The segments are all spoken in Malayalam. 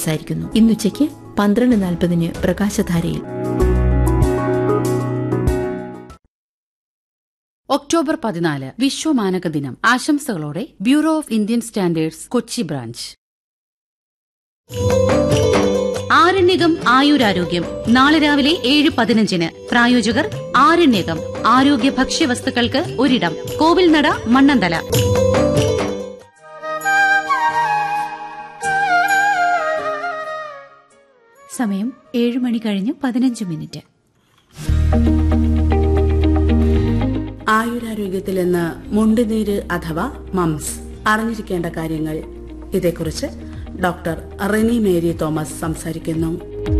സംസാരിക്കുന്നു ഇന്നുച്ചയ്ക്ക് പന്ത്രണ്ട് നാൽപ്പതിന് പ്രകാശധാരയിൽ ഒക്ടോബർ പതിനാല് വിശ്വമാനക ദിനം ആശംസകളോടെ bureau of Indian standards Kochi branch ആരണ്യകം ആയുരാരോഗ്യം നാളെ രാവിലെ ഏഴ് പതിനഞ്ചിന് പ്രായോജകർ ആരണ്യകം ആരോഗ്യ ഭക്ഷ്യവസ്തുക്കൾക്ക് ഒരിടം കോവിൽനട മണ്ണന്തല സമയം ഏഴ് മണി കഴിഞ്ഞ് പതിനഞ്ച് മിനിറ്റ് ആയുരാരോഗ്യത്തിൽ ഇന്ന് മുണ്ടുനീര് അഥവാ മംസ് അറിഞ്ഞിരിക്കേണ്ട കാര്യങ്ങൾ ഇതേക്കുറിച്ച് ഡോക്ടർ റെനി മേരി തോമസ് സംസാരിക്കുന്നു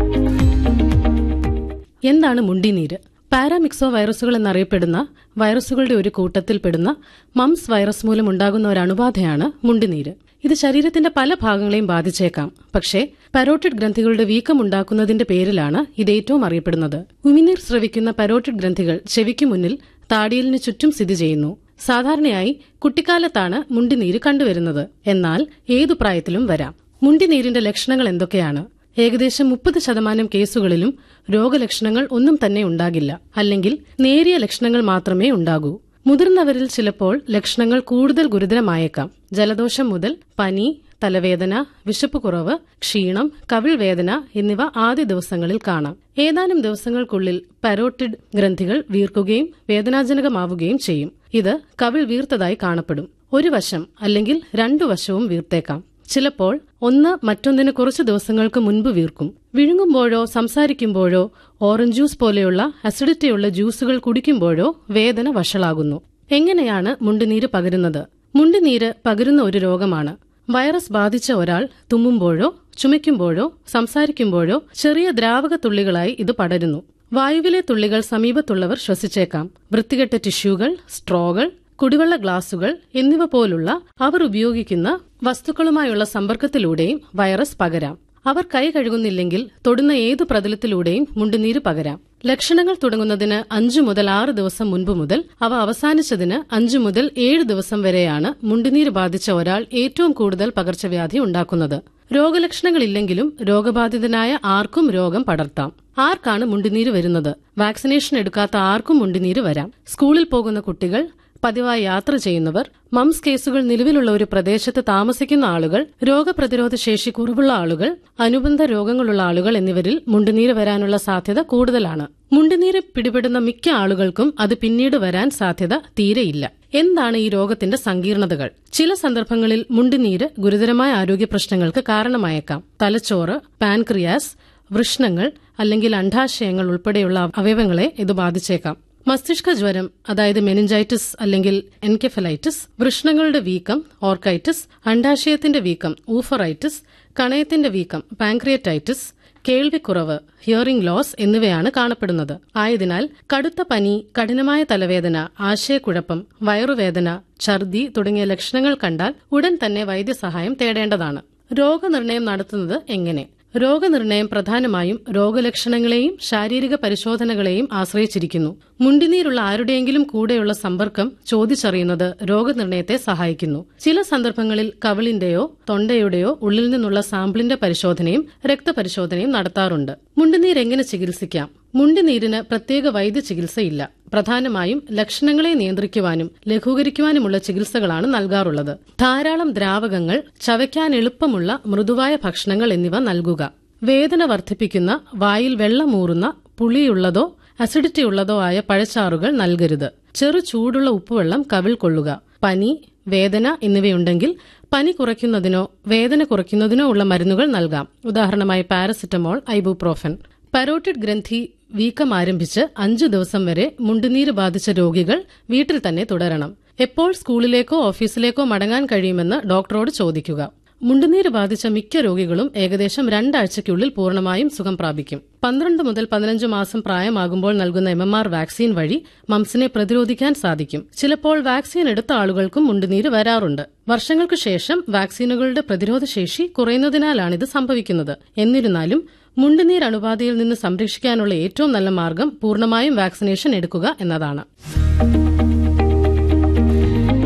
എന്താണ് മുണ്ടിനീര് പാരാമിക്സോ വൈറസുകൾ എന്നറിയപ്പെടുന്ന വൈറസുകളുടെ ഒരു കൂട്ടത്തിൽപ്പെടുന്ന മംസ് വൈറസ് മൂലം ഉണ്ടാകുന്ന ഒരു അണുബാധയാണ് മുണ്ടിനീര് ഇത് ശരീരത്തിന്റെ പല ഭാഗങ്ങളെയും ബാധിച്ചേക്കാം പക്ഷേ പരോട്ടിഡ് ഗ്രന്ഥികളുടെ വീക്കം ഉണ്ടാക്കുന്നതിന്റെ പേരിലാണ് ഇത് ഏറ്റവും അറിയപ്പെടുന്നത് ഉമിനീർ സ്രവിക്കുന്ന പരോട്ടിഡ് ഗ്രന്ഥികൾ ചെവിക്ക് മുന്നിൽ താടിയലിന് ചുറ്റും സ്ഥിതി ചെയ്യുന്നു സാധാരണയായി കുട്ടിക്കാലത്താണ് മുണ്ടിനീര് കണ്ടുവരുന്നത് എന്നാൽ ഏതു പ്രായത്തിലും വരാം മുണ്ടിനീരിന്റെ ലക്ഷണങ്ങൾ എന്തൊക്കെയാണ് ഏകദേശം മുപ്പത് ശതമാനം കേസുകളിലും രോഗലക്ഷണങ്ങൾ ഒന്നും തന്നെ ഉണ്ടാകില്ല അല്ലെങ്കിൽ നേരിയ ലക്ഷണങ്ങൾ മാത്രമേ ഉണ്ടാകൂ മുതിർന്നവരിൽ ചിലപ്പോൾ ലക്ഷണങ്ങൾ കൂടുതൽ ഗുരുതരമായേക്കാം ജലദോഷം മുതൽ പനി തലവേദന വിശപ്പ് കുറവ് ക്ഷീണം കവിൾ വേദന എന്നിവ ആദ്യ ദിവസങ്ങളിൽ കാണാം ഏതാനും ദിവസങ്ങൾക്കുള്ളിൽ പരോട്ടിഡ് ഗ്രന്ഥികൾ വീർക്കുകയും വേദനാജനകമാവുകയും ചെയ്യും ഇത് കവിൾ വീർത്തതായി കാണപ്പെടും ഒരു വശം അല്ലെങ്കിൽ രണ്ടു വശവും വീർത്തേക്കാം ചിലപ്പോൾ ഒന്ന് മറ്റൊന്നിന് കുറച്ചു ദിവസങ്ങൾക്ക് മുൻപ് വീർക്കും വിഴുങ്ങുമ്പോഴോ സംസാരിക്കുമ്പോഴോ ഓറഞ്ച് ജ്യൂസ് പോലെയുള്ള അസിഡിറ്റിയുള്ള ജ്യൂസുകൾ കുടിക്കുമ്പോഴോ വേദന വഷളാകുന്നു എങ്ങനെയാണ് മുണ്ടുനീര് പകരുന്നത് മുണ്ടുനീര് പകരുന്ന ഒരു രോഗമാണ് വൈറസ് ബാധിച്ച ഒരാൾ തുമ്മുമ്പോഴോ ചുമയ്ക്കുമ്പോഴോ സംസാരിക്കുമ്പോഴോ ചെറിയ ദ്രാവക തുള്ളികളായി ഇത് പടരുന്നു വായുവിലെ തുള്ളികൾ സമീപത്തുള്ളവർ ശ്വസിച്ചേക്കാം വൃത്തികെട്ട ടിഷ്യൂകൾ സ്ട്രോകൾ കുടിവെള്ള ഗ്ലാസുകൾ എന്നിവ പോലുള്ള അവർ ഉപയോഗിക്കുന്ന വസ്തുക്കളുമായുള്ള സമ്പർക്കത്തിലൂടെയും വൈറസ് പകരാം അവർ കൈ കഴുകുന്നില്ലെങ്കിൽ തൊടുന്ന ഏതു പ്രതലത്തിലൂടെയും മുണ്ടുനീര് പകരാം ലക്ഷണങ്ങൾ തുടങ്ങുന്നതിന് അഞ്ചു മുതൽ ആറ് ദിവസം മുൻപ് മുതൽ അവ അവസാനിച്ചതിന് അഞ്ചു മുതൽ ഏഴ് ദിവസം വരെയാണ് മുണ്ടുനീര് ബാധിച്ച ഒരാൾ ഏറ്റവും കൂടുതൽ പകർച്ചവ്യാധി ഉണ്ടാക്കുന്നത് രോഗലക്ഷണങ്ങളില്ലെങ്കിലും രോഗബാധിതനായ ആർക്കും രോഗം പടർത്താം ആർക്കാണ് മുണ്ടുനീര് വരുന്നത് വാക്സിനേഷൻ എടുക്കാത്ത ആർക്കും മുണ്ടുനീര് വരാം സ്കൂളിൽ പോകുന്ന കുട്ടികൾ പതിവായി യാത്ര ചെയ്യുന്നവർ മംസ് കേസുകൾ നിലവിലുള്ള ഒരു പ്രദേശത്ത് താമസിക്കുന്ന ആളുകൾ രോഗപ്രതിരോധ ശേഷി കുറവുള്ള ആളുകൾ അനുബന്ധ രോഗങ്ങളുള്ള ആളുകൾ എന്നിവരിൽ മുണ്ടുനീര് വരാനുള്ള സാധ്യത കൂടുതലാണ് മുണ്ടുനീര് പിടിപെടുന്ന മിക്ക ആളുകൾക്കും അത് പിന്നീട് വരാൻ സാധ്യത തീരെയില്ല എന്താണ് ഈ രോഗത്തിന്റെ സങ്കീർണതകൾ ചില സന്ദർഭങ്ങളിൽ മുണ്ടുനീര് ഗുരുതരമായ ആരോഗ്യ പ്രശ്നങ്ങൾക്ക് കാരണമായേക്കാം തലച്ചോറ് പാൻക്രിയാസ് വൃഷ്ണങ്ങൾ അല്ലെങ്കിൽ അണ്ഡാശയങ്ങൾ ഉൾപ്പെടെയുള്ള അവയവങ്ങളെ ഇത് ബാധിച്ചേക്കാം മസ്തിഷ്ക ജ്വരം അതായത് മെനിഞ്ചൈറ്റിസ് അല്ലെങ്കിൽ എൻകെഫലൈറ്റിസ് വൃഷ്ണങ്ങളുടെ വീക്കം ഓർക്കൈറ്റിസ് അണ്ഡാശയത്തിന്റെ വീക്കം ഊഫറൈറ്റിസ് കണയത്തിന്റെ വീക്കം പാൻക്രിയറ്റൈറ്റിസ് കേൾവിക്കുറവ് ഹിയറിംഗ് ലോസ് എന്നിവയാണ് കാണപ്പെടുന്നത് ആയതിനാൽ കടുത്ത പനി കഠിനമായ തലവേദന ആശയക്കുഴപ്പം വയറുവേദന ഛർദി തുടങ്ങിയ ലക്ഷണങ്ങൾ കണ്ടാൽ ഉടൻ തന്നെ വൈദ്യസഹായം തേടേണ്ടതാണ് രോഗനിർണയം നടത്തുന്നത് എങ്ങനെ രോഗനിർണയം പ്രധാനമായും രോഗലക്ഷണങ്ങളെയും ശാരീരിക പരിശോധനകളെയും ആശ്രയിച്ചിരിക്കുന്നു മുണ്ടിനീരുള്ള ആരുടെയെങ്കിലും കൂടെയുള്ള സമ്പർക്കം ചോദിച്ചറിയുന്നത് രോഗനിർണയത്തെ സഹായിക്കുന്നു ചില സന്ദർഭങ്ങളിൽ കവിളിന്റെയോ തൊണ്ടയുടെയോ ഉള്ളിൽ നിന്നുള്ള സാമ്പിളിന്റെ പരിശോധനയും രക്തപരിശോധനയും നടത്താറുണ്ട് മുണ്ടുനീർ എങ്ങനെ ചികിത്സിക്കാം മുണ്ടിനീരിന് പ്രത്യേക വൈദ്യ ചികിത്സയില്ല പ്രധാനമായും ലക്ഷണങ്ങളെ നിയന്ത്രിക്കുവാനും ലഘൂകരിക്കുവാനുമുള്ള ചികിത്സകളാണ് നൽകാറുള്ളത് ധാരാളം ദ്രാവകങ്ങൾ ചവയ്ക്കാൻ എളുപ്പമുള്ള മൃദുവായ ഭക്ഷണങ്ങൾ എന്നിവ നൽകുക വേദന വർദ്ധിപ്പിക്കുന്ന വായിൽ വെള്ളമൂറുന്ന പുളിയുള്ളതോ അസിഡിറ്റി ഉള്ളതോ ആയ പഴച്ചാറുകൾ നൽകരുത് ചെറു ചൂടുള്ള ഉപ്പുവെള്ളം കവിൾ കൊള്ളുക പനി വേദന എന്നിവയുണ്ടെങ്കിൽ പനി കുറയ്ക്കുന്നതിനോ വേദന കുറയ്ക്കുന്നതിനോ ഉള്ള മരുന്നുകൾ നൽകാം ഉദാഹരണമായി പാരസിറ്റമോൾ ഐബുപ്രോഫൻ പരോട്ടിഡ് ഗ്രന്ഥി വീക്കം ആരംഭിച്ച് അഞ്ചു ദിവസം വരെ മുണ്ടുനീര് ബാധിച്ച രോഗികൾ വീട്ടിൽ തന്നെ തുടരണം എപ്പോൾ സ്കൂളിലേക്കോ ഓഫീസിലേക്കോ മടങ്ങാൻ കഴിയുമെന്ന് ഡോക്ടറോട് ചോദിക്കുക മുണ്ടുനീര് ബാധിച്ച മിക്ക രോഗികളും ഏകദേശം രണ്ടാഴ്ചയ്ക്കുള്ളിൽ പൂർണ്ണമായും സുഖം പ്രാപിക്കും പന്ത്രണ്ട് മുതൽ പതിനഞ്ച് മാസം പ്രായമാകുമ്പോൾ നൽകുന്ന എം എം ആർ വാക്സിൻ വഴി മംസിനെ പ്രതിരോധിക്കാൻ സാധിക്കും ചിലപ്പോൾ വാക്സിൻ എടുത്ത ആളുകൾക്കും മുണ്ടുനീര് വരാറുണ്ട് വർഷങ്ങൾക്ക് ശേഷം വാക്സിനുകളുടെ പ്രതിരോധ ശേഷി കുറയുന്നതിനാലാണ് ഇത് സംഭവിക്കുന്നത് എന്നിരുന്നാലും മുണ്ടുനീർ അണുബാധയിൽ നിന്ന് സംരക്ഷിക്കാനുള്ള ഏറ്റവും നല്ല മാർഗം പൂർണ്ണമായും വാക്സിനേഷൻ എടുക്കുക എന്നതാണ്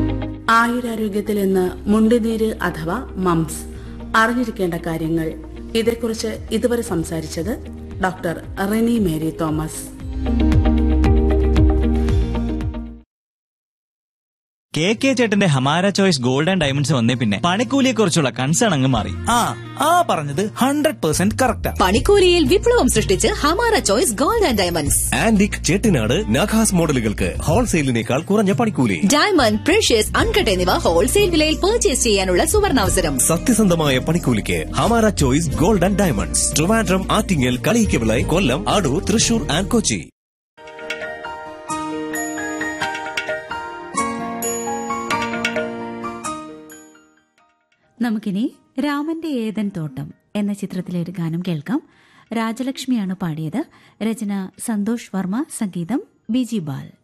ആയുരാരോഗ്യത്തിൽ ഇന്ന് മുണ്ടുനീര് അഥവാ മംസ് അറിഞ്ഞിരിക്കേണ്ട കാര്യങ്ങൾ ഇതേക്കുറിച്ച് ഇതുവരെ സംസാരിച്ചത് doctor Reny Mary Thomas K K ചേട്ടന്റെ Hamara choice gold and diamonds വന്നേ പിന്നെ പണിക്കൂലിയെ കുറിച്ചുള്ള കൺസേൺ അങ്ങ് മാറി ആ ആ പറഞ്ഞത് ഹൺഡ്രഡ് പെർസെന്റ് കറക്റ്റാ പണിക്കൂലിയിൽ വിപ്ലവം സൃഷ്ടിച്ച് Hamara choice gold and diamonds antique Chettinad Nakas മോഡലുകൾക്ക് ഹോൾസെയിലിനേക്കാൾ കുറഞ്ഞ പണിക്കൂലി ഡയമണ്ട് പ്രഷ്യസ് അൺകട്ട് എന്നിവ ഹോൾസെയിൽ വിലയിൽ പർച്ചേസ് ചെയ്യാനുള്ള സുവർണാവസരം സത്യസന്ധമായ പണിക്കൂലിക്ക് Hamara choice gold and diamonds Trivandrum Attingal Kaliyikkavila Kollam Adoor Thrissur and Kochi നമുക്കിനി രാമന്റെ ഏതൻ തോട്ടം എന്ന ചിത്രത്തിലെ ഒരു ഗാനം കേൾക്കാം രാജലക്ഷ്മിയാണ് പാടിയത് രചന സന്തോഷ് വർമ്മ സംഗീതം ബിജി ബാൽ